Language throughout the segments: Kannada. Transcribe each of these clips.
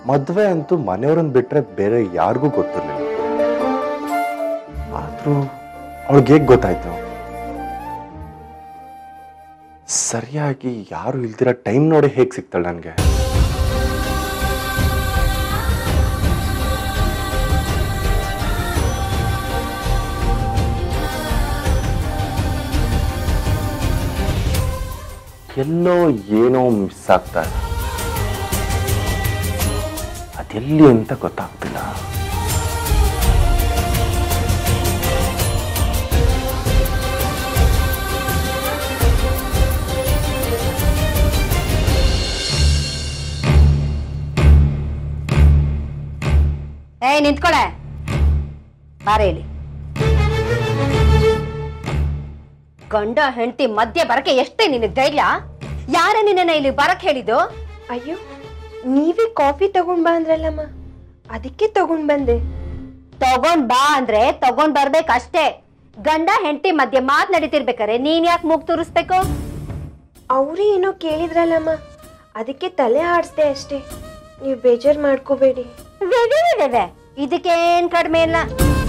ಮದ್ವೆ ಅಂತೂ ಮನೆಯವ್ರನ್ನ ಬಿಟ್ರೆ ಬೇರೆ ಯಾರಿಗೂ ಗೊತ್ತಿರ್ಲಿಲ್ಲ ಆದ್ರೂ ಅವಳಿಗೆ ಹೇಗ್ ಗೊತ್ತಾಯ್ತು ಸರಿಯಾಗಿ ಯಾರು ಇಲ್ದಿರ ಟೈಮ್ ನೋಡಿ ಹೇಗ್ ಸಿಗ್ತಾಳೆ ನನ್ಗೆ ಎಲ್ಲೋ ಏನೋ ಮಿಸ್ ಆಗ್ತಾ ಇದೆ ಅದೆಲ್ಲಿ ಅಂತ ಗೊತ್ತಾಗ್ತಿಲ್ಲ ಏಯ್ ನಿಂತ್ಕೊಳೆ ಬಾರೆ ಇಲ್ಲಿ ಗಂಡ ಹೆಂಡತಿ ಮಧ್ಯೆ ಬರಕ್ಕೆ ಎಷ್ಟೇ ನಿನ್ನ ಧೈರ್ಯ ಯಾರ ನಿನ್ನ ಇಲ್ಲಿ ಬರಕ್ ಹೇಳಿದ್ದು ಅಯ್ಯೋ ನೀವೇ ಕಾಫಿ ತಗೊಂಡ್ ಬಾ ಅಂದ್ರಲ್ಲಮ್ಮ ಅದಕ್ಕೆ ತಗೊಂಡ್ ಬಂದೆ ತಗೊಂಡ್ ಬಾ ಅಂದ್ರೆ ತಗೊಂಡ್ ಬರ್ಬೇಕಷ್ಟೇ ಗಂಡ ಹೆಂಡತಿ ಮಧ್ಯೆ ಮಾತ್ ನಡೀತಿರ್ಬೇಕಾರೆ ನೀನ್ ಯಾಕೆ ಮೂಗ್ ತೋರಿಸ್ಬೇಕು ಅವ್ರೇ ಏನೋ ಕೇಳಿದ್ರಲ್ಲಮ್ಮ ಅದಕ್ಕೆ ತಲೆ ಆಡಿಸ್ದೆ ಅಷ್ಟೇ ನೀವು ಬೇಜಾರ್ ಮಾಡ್ಕೋಬೇಡಿ ಇದಕ್ಕೇನ್ ಕಡಿಮೆ ಇಲ್ಲ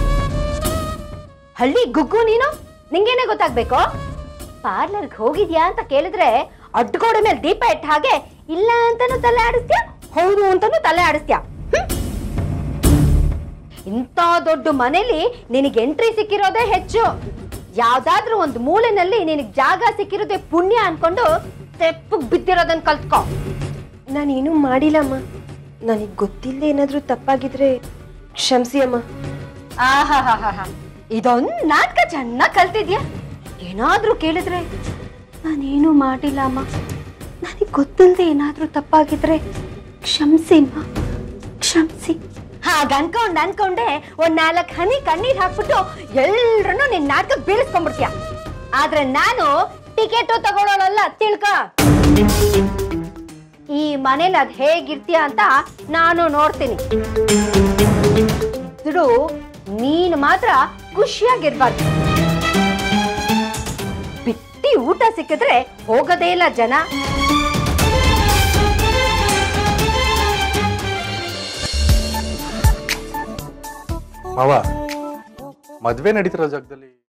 ಹಳ್ಳಿ ಗುಗ್ಗು ನೀನು ನಿಂಗೇನೆ ಗೊತ್ತಾಗ್ಬೇಕು ಪಾರ್ಲರ್ಗೆ ಹೋಗಿದ್ಯಾ ಅಂತ ಕೇಳಿದ್ರೆ ಅಡ್ಗೋಡೆ ಮೇಲೆ ದೀಪ ಇಟ್ಟ ಹಾಗೆ ಇಲ್ಲ ಅಂತಾನು ತಲೆ ಆಡಿಸ್ತ್ಯಾ ಹೌದು ಅಂತಾನು ತಲೆ ಆಡಿಸ್ತ್ಯಾ ಹ್ಮ್? ಇಂಥ ದೊಡ್ಡ ಮನೇಲಿ ನಿನಗೆ ಎಂಟ್ರಿ ಸಿಕ್ಕಿರೋದೇ ಹೆಚ್ಚು ಯಾವ್ದಾದ್ರೂ ಒಂದು ಮೂಲೆನಲ್ಲಿ ನಿನಗೆ ಜಾಗ ಸಿಕ್ಕಿರೋದೇ ಪುಣ್ಯ ಅನ್ಕೊಂಡು ತೆಪ್ಪಗ್ ಬಿದ್ದಿರೋದನ್ನ ಕಲ್ತ್ಕೋ ನಾನೇನು ಮಾಡಿಲ್ಲಮ್ಮ ನನಗೆ ಗೊತ್ತಿಲ್ಲದೆ ಏನಾದರೂ ತಪ್ಪಾಗಿದ್ರೆ ಕ್ಷಮಿಸಿ ಅಮ್ಮ ಆಹಾಹಾಹಾ ಇದೊಂದು ನಾಟಕ ಚೆನ್ನಾಗಿ ಕಲ್ತಿದ್ಯಾ ಏನಾದ್ರೂ ಕೇಳಿದ್ರೆ ನಾನೇನು ಮಾಡಿಲ್ಲ ಅಮ್ಮ ನನಗೆ ಗೊತ್ತಿಲ್ಲದೆ ಏನಾದ್ರೂ ತಪ್ಪಾಗಿದ್ರೆ ಕ್ಷಮಿಸಿ ಅಮ್ಮ ಕ್ಷಮಿಸಿ ಹಾಗ ಅನ್ಕೊಂಡ್ ಅನ್ಕೊಂಡೆ ಒಂದ್ ನಾಲ್ಕು ಹನಿ ಕಣ್ಣೀರ್ ಹಾಕ್ಬಿಟ್ಟು ಎಲ್ರನ್ನೂ ನಿನ್ ನಾಟಕ ಬೀಳಿಸ್ಕೊಂಡ್ಬಿಡ್ತೀಯ ಆದ್ರೆ ನಾನು ಟಿಕೆಟು ತಗೊಳ್ಳೋಳಲ್ಲ ತಿಳ್ಕ ಈ ಮನೇಲಿ ಅದ್ ಹೇಗಿರ್ತೀಯ ಅಂತ ನಾನು ನೋಡ್ತೀನಿ ಇದ್ರು ನೀನು ಮಾತ್ರ ಖುಷಿಯಾಗಿರ್ಬಾರ್ದು ಬಿಟ್ಟಿ ಊಟ ಸಿಕ್ಕಿದ್ರೆ ಹೋಗೋದೇ ಇಲ್ಲ ಜನ ಮಾವ ಮದ್ವೆ ನಡೀತಿರೋ ಜಾಗದಲ್ಲಿ